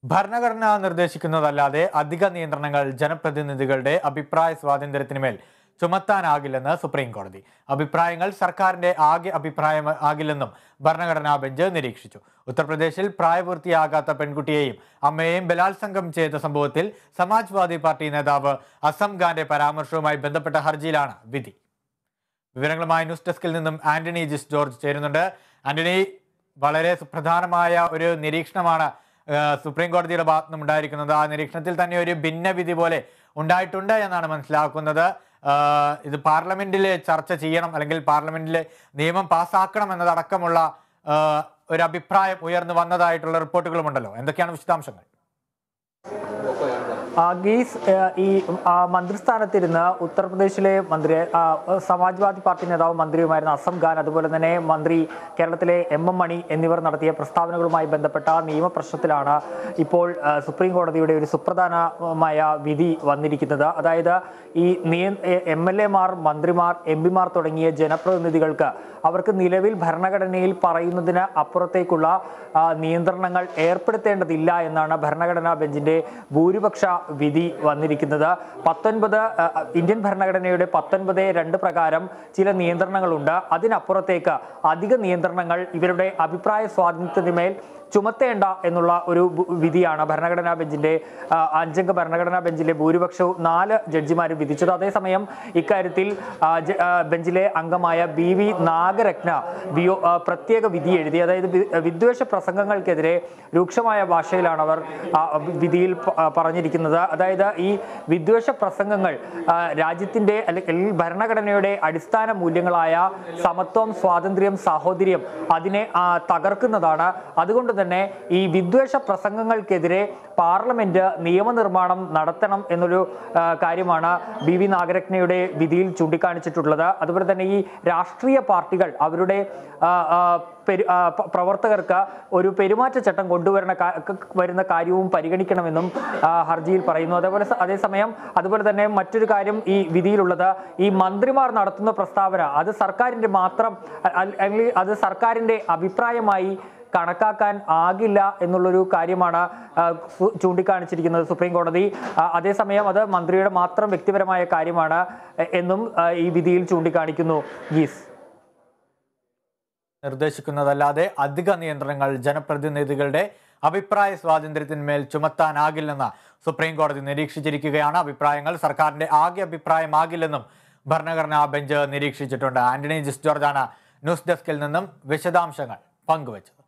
ഭരണഘടന നിർദ്ദേശിക്കുന്നതല്ലാതെ അധിക നിയന്ത്രണങ്ങൾ ജനപ്രതിനിധികളുടെ അഭിപ്രായ സ്വാതന്ത്ര്യത്തിനുമേൽ ചുമത്താനാകില്ലെന്ന് സുപ്രീം കോടതി അഭിപ്രായങ്ങൾ സർക്കാരിന്റെ ആകെ അഭിപ്രായം ആകില്ലെന്നും ഭരണഘടനാ ബെഞ്ച് നിരീക്ഷിച്ചു ഉത്തർപ്രദേശിൽ പ്രായപൂർത്തിയാകാത്ത പെൺകുട്ടിയെയും അമ്മയെയും ബലാത്സംഗം ചെയ്ത സംഭവത്തിൽ സമാജ്വാദി പാർട്ടി നേതാവ് അസം ഖാന്റെ പരാമർശവുമായി ബന്ധപ്പെട്ട ഹർജിയിലാണ് വിധി വിവരങ്ങളുമായി ന്യൂസ് ഡെസ്കിൽ നിന്നും ആന്റണി ജിസ് ജോർജ് ചേരുന്നുണ്ട് ആന്റണി വളരെ സുപ്രധാനമായ ഒരു നിരീക്ഷണമാണ് ആ, സുപ്രീം കോടതിയുടെ ഭാഗത്തു നിന്നും ഉണ്ടായിരിക്കുന്നത് ആ നിരീക്ഷണത്തിൽ തന്നെ ഒരു ഭിന്നവിധി പോലെ ഉണ്ടായിട്ടുണ്ട് എന്നാണ് മനസ്സിലാക്കുന്നത് ആ, ഇത് പാർലമെന്റിൽ ചർച്ച ചെയ്യണം അല്ലെങ്കിൽ പാർലമെന്റിൽ നിയമം പാസ്സാക്കണം എന്നതടക്കമുള്ള ആ, ഒരു അഭിപ്രായം ഉയർന്നു വന്നതായിട്ടുള്ള റിപ്പോർട്ടുകളുമുണ്ടല്ലോ എന്തൊക്കെയാണ് വിശദാംശങ്ങൾ ആ, ഗീസ് ഏ, ഈ ആ, മന്ത്രിസ്ഥാനത്തിരുന്ന് ഉത്തർപ്രദേശിലെ മന്ത്രി ആ, സമാജ്വാദി പാർട്ടി നേതാവ് മന്ത്രിയുമായിരുന്ന അസം ഖാൻ അതുപോലെ തന്നെ മന്ത്രി കേരളത്തിലെ എം എം മണി എന്നിവർ നടത്തിയ പ്രസ്താവനകളുമായി ബന്ധപ്പെട്ട നിയമപ്രശ്നത്തിലാണ് ഇപ്പോൾ ആ, സുപ്രീം കോടതിയുടെ ഒരു സുപ്രധാനമായ വിധി വന്നിരിക്കുന്നത് അതായത് ഈ നിയ എം എൽ എമാർ മന്ത്രിമാർ എം പിമാർ തുടങ്ങിയ ജനപ്രതിനിധികൾക്ക് അവർക്ക് നിലവിൽ ഭരണഘടനയിൽ പറയുന്നതിന് അപ്പുറത്തേക്കുള്ള ആ, നിയന്ത്രണങ്ങൾ ഏർപ്പെടുത്തേണ്ടതില്ല എന്നാണ് ഭരണഘടനാ ബെഞ്ചിന്റെ ഭൂരിപക്ഷ വിധി വന്നിരിക്കുന്നത് പത്തൊൻപത് ആ, ഇന്ത്യൻ ഭരണഘടനയുടെ പത്തൊൻപത് രണ്ട് പ്രകാരം ചില നിയന്ത്രണങ്ങളുണ്ട് അതിനപ്പുറത്തേക്ക് അധിക നിയന്ത്രണങ്ങൾ ഇവരുടെ അഭിപ്രായ സ്വാതന്ത്ര്യത്തിന്മേൽ ചുമത്തേണ്ട എന്നുള്ള ഒരു ബു- വിധിയാണ് ഭരണഘടനാ ബെഞ്ചിന്റെ ആ, അഞ്ചംഗ ഭരണഘടനാ ബെഞ്ചിലെ ഭൂരിപക്ഷവും നാല് ജഡ്ജിമാരും വിധിച്ചത് അതേസമയം ഇക്കാര്യത്തിൽ ആ, ജ- ആ, ബെഞ്ചിലെ അംഗമായ ബി വി നാഗരത്ന വിയോ ആ, പ്രത്യേക വിധി എഴുതി അതായത് വി- വിദ്വേഷ പ്രസംഗങ്ങൾക്കെതിരെ രൂക്ഷമായ ഭാഷയിലാണ് അവർ ആ, വിധിയിൽ പ- ആ, പറഞ്ഞിരിക്കുന്നത് അതായത് ഈ വിദ്വേഷ പ്രസംഗങ്ങൾ ആ, രാജ്യത്തിന്റെ അല്ലെങ്കിൽ ഭരണഘടനയുടെ അടിസ്ഥാന മൂല്യങ്ങളായ സമത്വം സ്വാതന്ത്ര്യം സാഹോദര്യം അതിനെ ആ, തകർക്കുന്നതാണ് അതുകൊണ്ട് തന്നെ ഈ വിദ്വേഷ പ്രസംഗങ്ങൾക്കെതിരെ പാർലമെന്റ് നിയമനിർമ്മാണം നടത്തണം എന്നൊരു ആ, കാര്യമാണ് ബി വി നാഗരത്നയുടെ വിധിയിൽ ചൂണ്ടിക്കാണിച്ചിട്ടുള്ളത് അതുപോലെ തന്നെ ഈ രാഷ്ട്രീയ പാർട്ടികൾ അവരുടെ ആ, ആ, പെരു- ആ, പ- പ്രവർത്തകർക്ക് ഒരു പെരുമാറ്റച്ചട്ടം കൊണ്ടുവരുന്ന കാ- ക- വരുന്ന കാര്യവും പരിഗണിക്കണമെന്നും ആ, ഹർജിയിൽ പറയുന്നു അതേപോലെ സ- അതേസമയം അതുപോലെ തന്നെ മറ്റൊരു കാര്യം ഈ വിധിയിലുള്ളത് ഈ മന്ത്രിമാർ നടത്തുന്ന പ്രസ്താവന അത് സർക്കാരിന്റെ മാത്രം അ- അ- അല്ലെങ്കിൽ അത് സർക്കാരിന്റെ അഭിപ്രായമായി കണക്കാക്കാൻ ആകില്ല എന്നുള്ളൊരു കാര്യമാണ് ആ, സു- ചൂണ്ടിക്കാണിച്ചിരിക്കുന്നത് സുപ്രീം കോടതി ആ, അതേസമയം അത് മന്ത്രിയുടെ മാത്രം വ്യക്തിപരമായ കാര്യമാണ് എ- എന്നും ആ, ഈ വിധിയിൽ ചൂണ്ടിക്കാണിക്കുന്നു ഗീസ് നിർദ്ദേശിക്കുന്നതല്ലാതെ അധിക നിയന്ത്രണങ്ങൾ ജനപ്രതിനിധികളുടെ അഭിപ്രായ സ്വാതന്ത്ര്യത്തിന്മേൽ ചുമത്താനാകില്ലെന്ന് സുപ്രീം കോടതി നിരീക്ഷിച്ചിരിക്കുകയാണ് അഭിപ്രായങ്ങൾ സർക്കാരിന്റെ ആകെ അഭിപ്രായമാകില്ലെന്നും ഭരണഘടനാ ബെഞ്ച് നിരീക്ഷിച്ചിട്ടുണ്ട് ആന്റണി ജിസ് ജോർജാണ് ന്യൂസ് ഡെസ്കിൽ നിന്നും വിശദാംശങ്ങൾ പങ്കുവച്ചത്